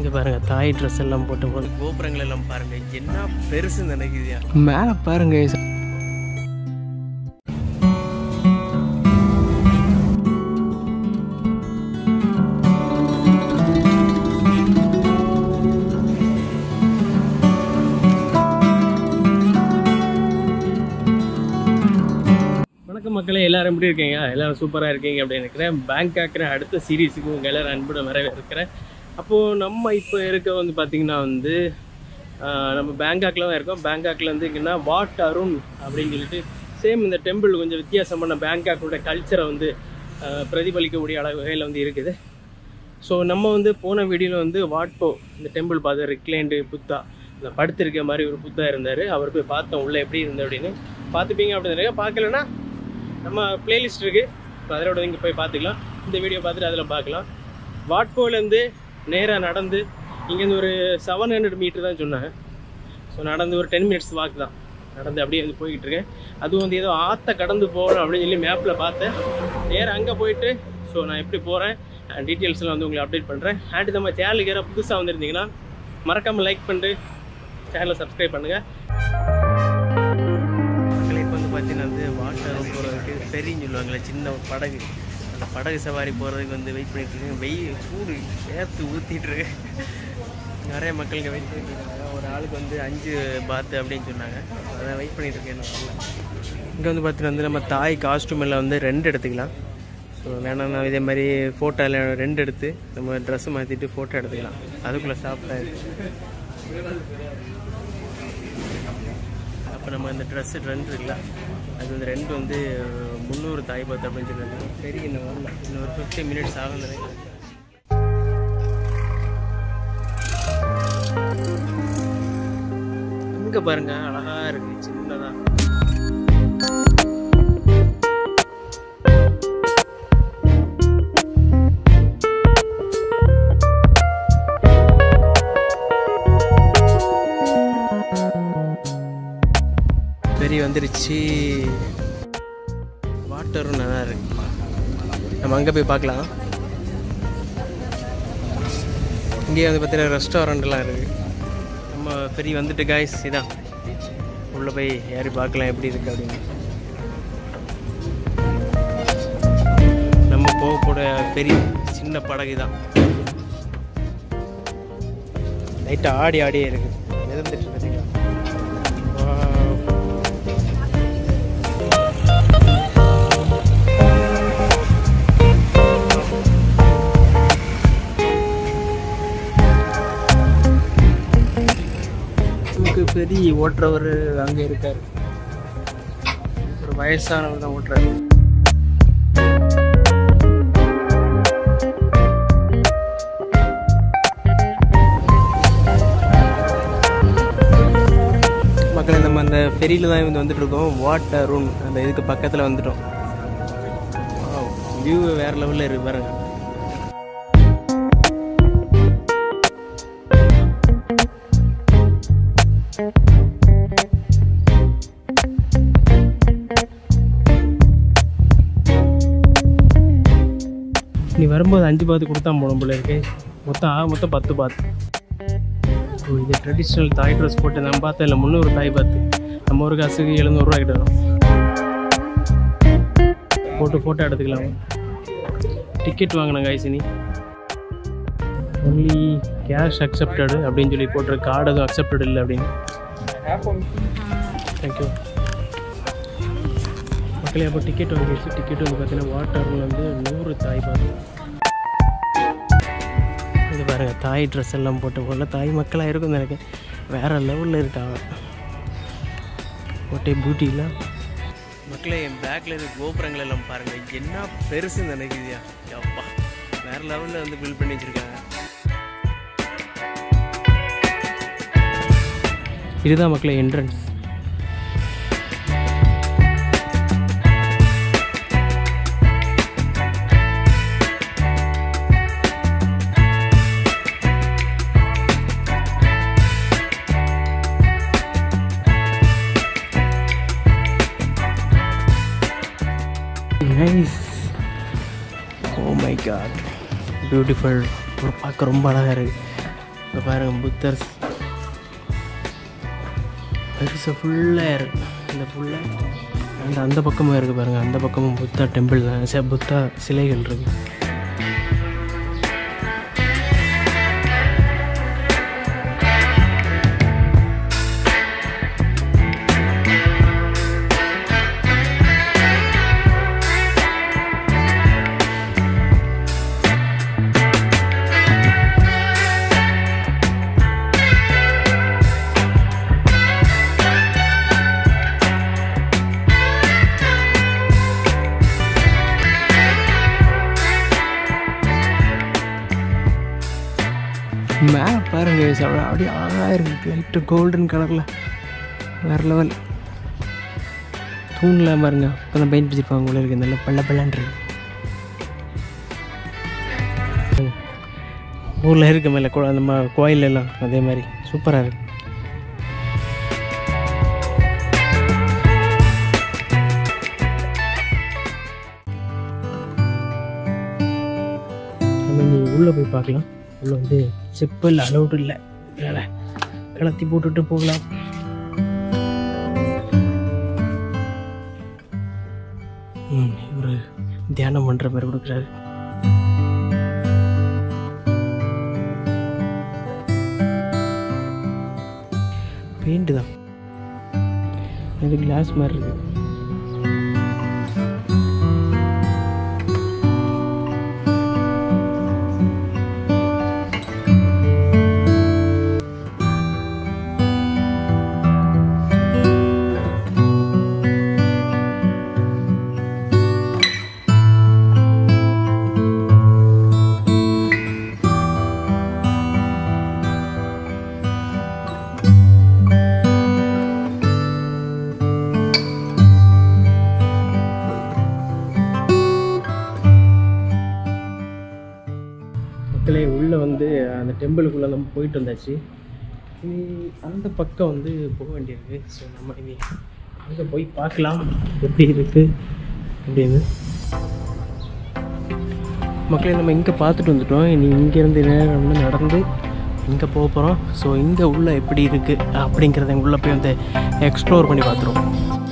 இங்கே பாருங்க தாய் ட்ரெஸ் எல்லாம் போட்டு போன கோபுரங்கள் எல்லாம் பாருங்க என்ன பெருசு நினைக்குதியா மேலே பாருங்க வணக்கம் மக்களே எல்லாரும் எப்படி இருக்கீங்க எல்லாரும் சூப்பராக இருக்கீங்க அப்படின்னு நினைக்கிறேன் பேங்காக்கிற அடுத்த சீரீஸுக்கு உங்கள் எல்லாரும் அன்புடன் வரவே இருக்கிறேன் அப்போது நம்ம இப்போ இருக்க வந்து பார்த்திங்கன்னா வந்து ஆஹ், நம்ம பேங்காக்கில் தான் இருக்கோம் பேங்காக்கில் வந்து எங்கன்னா வாட் அருண் அப்படின்னு சொல்லிட்டு சேம் இந்த டெம்பிள் கொஞ்சம் வித்தியாசமான பேங்காக்கோட கல்ச்சரை வந்து ஆஹ், பிரதிபலிக்கக்கூடிய அளவு வகையில் வந்து இருக்குது ஸோ நம்ம வந்து போன வீடியோவில் வந்து வாட்போ இந்த டெம்பிள் பார்த்து ரிக்லேண்டு புத்தா இந்த படுத்திருக்க மாதிரி ஒரு புத்தா இருந்தார் அவர் போய் பார்த்தோம் உள்ளே எப்படி இருந்தது அப்படின்னு பார்த்துப்பீங்க அப்படின்னு பார்க்கலன்னா நம்ம பிளேலிஸ்ட் இருக்குது இப்போ அதோட இங்கே போய் பார்த்துக்கலாம் இந்த வீடியோ பார்த்துட்டு அதில் பார்க்கலாம் வாட்போலேருந்து நேராக நடந்து இங்கேருந்து ஒரு செவன் ஹண்ட்ரட் மீட்டர் தான் சொன்னாங்க ஸோ நடந்து ஒரு டென் மினிட்ஸ் வாக் தான் நடந்து அப்படியே வந்து போய்கிட்டு இருக்கேன் அதுவும் வந்து ஏதோ ஆற்ற கடந்து போகணும் அப்படின்னு சொல்லி மேப்பில் பார்த்தேன் நேராக அங்கே போயிட்டு ஸோ நான் எப்படி போகிறேன் டீட்டெயில்ஸ்லாம் வந்து உங்களுக்கு அப்டேட் பண்ணுறேன் அண்ட் நம்ம சேனலுக்கு யாராவது புதுசாக வந்திருந்தீங்கன்னா மறக்காமல் லைக் பண்ணிட்டு சேனலை சப்ஸ்கிரைப் பண்ணுங்கள் மக்களை இப்போ வந்து பார்த்தீங்கன்னா வந்து வாட்டர் போகிறதுக்கு ஃபெரின்னு சொல்லுவாங்களே சின்ன ஒரு படகு அந்த படகு சவாரி போகிறதுக்கு வந்து வெயிட் பண்ணிட்டு இருக்கேன் வெயில் சூடு ஏற்று ஊற்றிட்டு இருக்கு நிறைய மக்கள் இங்கே வெயிட் பண்ணிட்டு இருக்காங்க ஒரு ஆளுக்கு வந்து அஞ்சு பாத்து அப்படின்னு சொன்னாங்க அதான் வெயிட் பண்ணிட்டு இருக்கேன் நான் வரல இங்கே வந்து பார்த்தீங்கன்னா வந்து நம்ம தாய் காஸ்டியூம் எல்லாம் வந்து ரெண்டு எடுத்துக்கலாம் ஸோ வேணாம் இதே மாதிரி ஃபோட்டோ எல்லாம் ரெண்டு எடுத்து நம்ம ட்ரெஸ்ஸை மாற்றிட்டு ஃபோட்டோ எடுத்துக்கலாம் அதுக்குள்ளே சாப்பிட்டா அப்போ நம்ம இந்த ட்ரெஸ்ஸு ரெண்டு இருக்குல்ல அது வந்து ரெண்டு வந்து முந்நூறு தாய் பாத்து அப்படின்னு சொல்லியிருக்காங்க சரி இன்னும் வரல இன்னும் ஒரு ஃபிஃப்டி மினிட்ஸ் ஆகும் நினைக்கிறேன் அங்கே பாருங்க அழகா இருக்கு சின்னதா பெரிய வந்துருச்சு வாட்டரும் நல்லா இருக்கு நம்ம அங்கே போய் பார்க்கலாம் இங்கே வந்து பார்த்தீங்கன்னா ரெஸ்டாரண்ட்லாம் இருக்குது நம்ம பெரிய வந்துட்டு காய்ஸ் இதான் உள்ளே போய் ஏறி பார்க்கலாம் எப்படி இருக்கு அப்படின்னு நம்ம போக போட பெரிய சின்ன படகு தான் லைட்டாக ஆடி ஆடியே இருக்கு மிதந்துட்டு பார்த்தீங்களா Wow. நமக்கு பெரிய ஓட்டுறவர் அங்கே இருக்காரு ஒரு வயசானவர் தான் ஓட்டுறாரு மக்களே நம்ம அந்த ஃபெரியில் தான் வந்து வந்துட்டு இருக்கோம் வாட்டர் ரூம் அந்த இதுக்கு பக்கத்தில் வந்துட்டோம் வியூ வேற லெவலில் இருக்கு பாருங்க நீ வரும்போது அஞ்சு பாத்து கொடுத்தா போகணும் போல இருக்கு மொத்தம் ஆக மொத்தம் பத்து பாத்து ஓ இது ட்ரெடிஷ்னல் தாய் ட்ரெஸ் போட்டு நம்ம பார்த்தா இல்லை முந்நூறு தாய் பாத்து நம்ம ஒரு காசுக்கு எழுநூறுவா கிட்ட வரும் போட்டு ஃபோட்டோ எடுத்துக்கலாம் டிக்கெட் வாங்கினேன் காய்ச்சினி ஒன்லி கேஷ் அக்செப்டடு அப்படின்னு சொல்லி போட்டிரு கார்டு எதுவும் அக்செப்டட் இல்லை அப்படின்னு தேங்க்யூ மக்களே அப்போ டிக்கெட் வாங்கிடுச்சு டிக்கெட் வந்து பார்த்தீங்கன்னா வாட்டரில் வந்து நூறு தாய் பாத்து இது பாருங்க தாய் ட்ரெஸ் எல்லாம் போட்டு போல தாய் மக்களாக இருக்கும் எனக்கு வேற லெவலில் இருக்காங்க ஒட்டே பியூட்டியில் மக்களே என் பேக்கில் இருக்க கோபுரங்கள் எல்லாம் பாருங்க என்ன பெருசு நினைக்குதியா அப்பா வேற லெவலில் வந்து பில்ட் பண்ணி வச்சிருக்காங்க இதுதான் மக்களே entrance nice oh my God beautiful பார்க்க ரொம்ப அழகாக இருக்கு இப்போ பாருங்க புத்தர் பெருசாக ஃபுல்லாக இருக்கு இந்த ஃபுல்லாக அந்த அந்த பக்கமும் இருக்குது பாருங்கள் அந்த பக்கமும் புத்தா டெம்பிள் தான் சே புத்தா சிலைகள் இருக்கு மேலே பாருங்க guys, அப்படியே அப்படியே அழகாக இருக்குது லைட்டு கோல்டன் கலரில் வேறு லெவல் தூணில் பாருங்க இப்போ தான் பெயிண்ட் வச்சுருப்பாங்க உள்ள இருக்குது நல்ல பள்ள பல்லான் இருக்கு ஊரில் இருக்க மேலே கோ அந்த மா கோயில் எல்லாம் அதே மாதிரி சூப்பராக இருக்கு நம்ம நீ உள்ளே போய் பார்க்கலாம் உள்ளே வந்து செப்பல் அலௌடு இல்லை அதனால் கலத்தி போட்டுட்டு போகலாம் ம் இவர் தியானம் பண்ணுற மாதிரி கொடுக்குறாரு பெயிண்ட் தான் இது கிளாஸ் மாதிரி இருக்கு மக்களே உள்ளே வந்து அந்த டெம்பிளுக்குள்ளே நம்ம போயிட்டு வந்தாச்சு இனி அந்த பக்கம் வந்து போக வேண்டியிருக்கு ஸோ நம்ம இனி அங்கே போய் பார்க்கலாம் எப்படி இருக்குது அப்படின்னு மக்களே நம்ம இங்கே பார்த்துட்டு வந்துட்டோம் இனி இங்கேருந்து நேரம் வந்து நடந்து இங்கே போக போகிறோம் ஸோ இங்கே உள்ள எப்படி இருக்குது அப்படிங்கிறத உள்ளே போய் வந்து எக்ஸ்ப்ளோர் பண்ணி பார்த்துருவோம்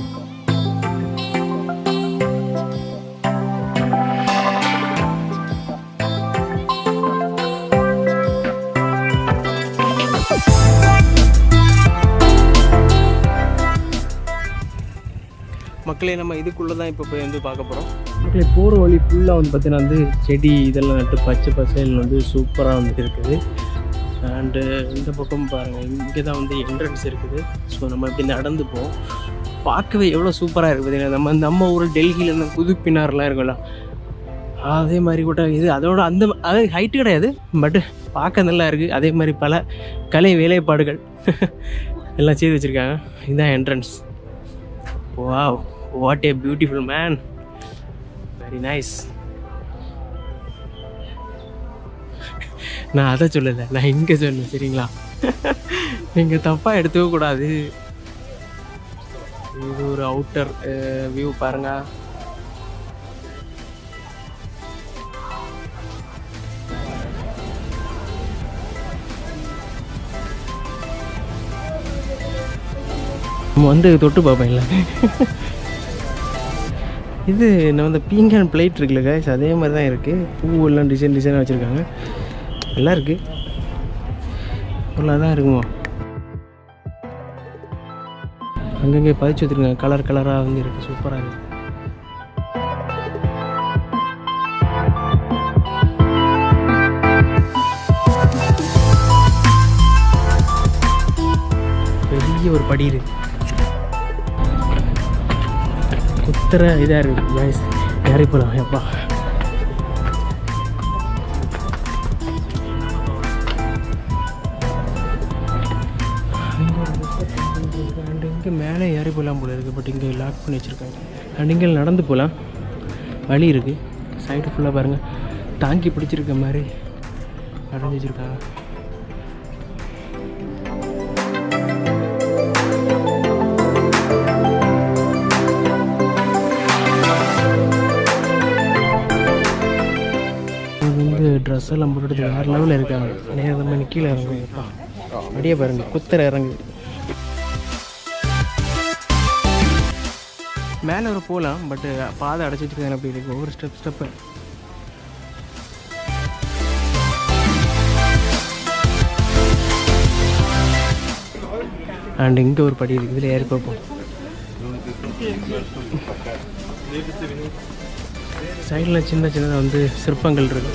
மக்களே நம்ம இதுக்குள்ளே தான் இப்போ போய் வந்து பார்க்க போகிறோம் மக்களே போகிற வழி ஃபுல்லாக வந்து பார்த்தீங்கன்னா வந்து செடி இதெல்லாம் நட்டு பச்சை பசேல் வந்து சூப்பராக வந்து இருக்குது அண்டு இந்த பக்கம் பாருங்கள் இங்கே தான் வந்து என்ட்ரன்ஸ் இருக்குது ஸோ நம்ம இப்படி நடந்து போவோம் பார்க்கவே எவ்வளோ சூப்பராக இருக்குது பார்த்தீங்கன்னா நம்ம நம்ம ஊர் டெல்லியில் இருந்த குதுப்பினார்லாம் இருக்கும்ல அதே மாதிரி கூட இது அதோட அந்த அது ஹைட்டு கிடையாது பட்டு பார்க்க நல்லா இருக்குது அதே மாதிரி பல கலை வேலைப்பாடுகள் எல்லாம் செய்து வச்சுருக்காங்க இதுதான் entrance wow what a beautiful man very nice நான் அதை சொல்லலை நான் இங்கே சொன்னேன் சரிங்களா நீங்கள் தப்பாக எடுத்துக்க கூடாது இது ஒரு அவுட்டர் வியூ பாருங்க நம்ம வந்து தொட்டு பார்ப்பேன் இல்லை இது நம்ம இந்த பீங்கான் பிளேட் இருக்குல்ல guys அதே மாதிரி தான் இருக்குது பூவெல்லாம் டிசைன் டிசைனாக வச்சுருக்காங்க எல்லாம் இருக்குது நல்லா தான் இருக்குமோ அங்கங்கே பதிச்சு வச்சுருக்காங்க கலர் கலராக வந்து இருக்குது சூப்பராக இருக்குது பெரிய ஒரு படி இருக்கு குத்துற இதாக இருக்கு guys ஏறி போகலாம் எப்பா அண்ட் இங்கே மேலே ஏறி போகலாம் போல இருக்குது பட் இங்கே லாக் பண்ணி வச்சுருக்காங்க அண்ட் இங்கே நடந்து போகலாம் வழி இருக்குது சைடு ஃபுல்லாக பாருங்கள் தாங்கி பிடிச்சிருக்க மாதிரி அடைஞ்சு வச்சுருக்காங்க இது வந்து ட்ரெஸ் எல்லாம் போட்டுட்டு வேறு லெவலில் இருக்காங்க நேரம் மணி கீழே இறங்குங்கப்பா அப்படியே பாருங்க குத்துற இறங்குது மேலே ஒரு போகலாம் பட்டு பாதை அடைச்சி வச்சுருக்காங்க அப்படி இருக்கு ஒவ்வொரு ஸ்டெப் ஸ்டெப்பு அண்ட் இங்கே ஒரு படி இருக்குது இதில் ஏறி பார்ப்போம் சைடில் சின்ன சின்னதாக வந்து சிற்பங்கள் இருக்கு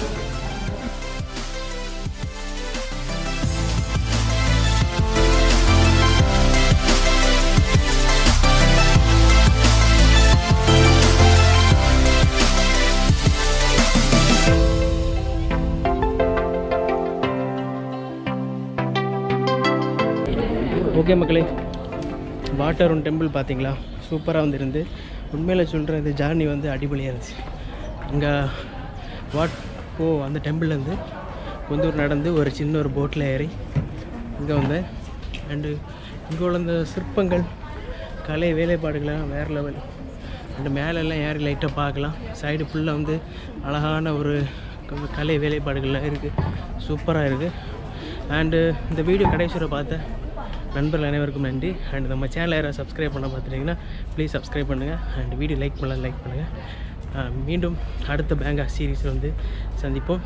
ஓகே மக்களே வாட்டர் ஒன் டெம்பிள் பார்த்தீங்களா சூப்பராக வந்து இருந்து உண்மையில் சொல்கிறேன் இந்த ஜார்னி வந்து அடிப்படையாக இருந்துச்சு இங்கே வாட் ஓ அந்த டெம்பிள்லேருந்து கொஞ்சம் நடந்து ஒரு சின்ன ஒரு போட்டில் ஏறி இங்கே வந்தேன் அண்டு இங்கே உள்ள இந்த சிற்பங்கள் கலை வேலைப்பாடுகள்லாம் வேறு லெவல் அண்டு மேலெல்லாம் ஏறி லைட்டாக பார்க்கலாம் சைடு ஃபுல்லாக வந்து அழகான ஒரு க- கலை வேலைப்பாடுகள்லாம் இருக்குது சூப்பராக இருக்குது அண்டு இந்த வீடியோ கடைசி வரை பார்த்த நண்பர்கள் அனைவருக்கும் நன்றி அண்ட் நம்ம சேனலை யாராவது சப்ஸ்கிரைப் பண்ண பார்த்துட்டிங்கன்னா ப்ளீஸ் சப்ஸ்கிரைப் பண்ணுங்கள் அண்ட் வீடியோ லைக் பண்ணலாம் லைக் பண்ணுங்கள் மீண்டும் அடுத்த பேங்கா சீரீஸில் வந்து சந்திப்போம்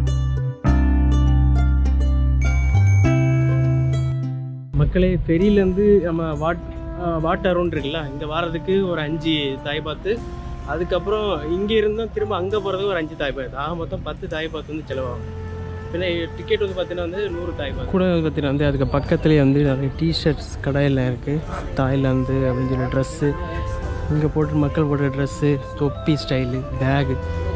மக்களே ஃபெரியிலேருந்து நம்ம வாட் வாட்டர் ஒன்று இருக்குல்ல இங்கே வர்றதுக்கு ஒரு அஞ்சு தாய் பார்த்து அதுக்கப்புறம் இங்கே இருந்தும் திரும்ப அங்கே போகிறதுக்கு ஒரு அஞ்சு தாய் பார்த்து ஆக மொத்தம் பத்து தாய் பார்த்து வந்து செலவாகும் பின்ன டிக்கெட் வந்து பார்த்தீங்கன்னா வந்து நூறு தாய் பார்த்து கூட வந்து பார்த்தீங்கன்னா வந்து அதுக்கு பக்கத்துலேயே வந்து நிறைய டிஷர்ட்ஸ் கடையெல்லாம் இருக்குது தாய்லாந்து அப்படின்னு சொல்லி ட்ரெஸ்ஸு இங்கே போட்டு மக்கள் போடுற ட்ரெஸ்ஸு தொப்பி ஸ்டைலு பேகு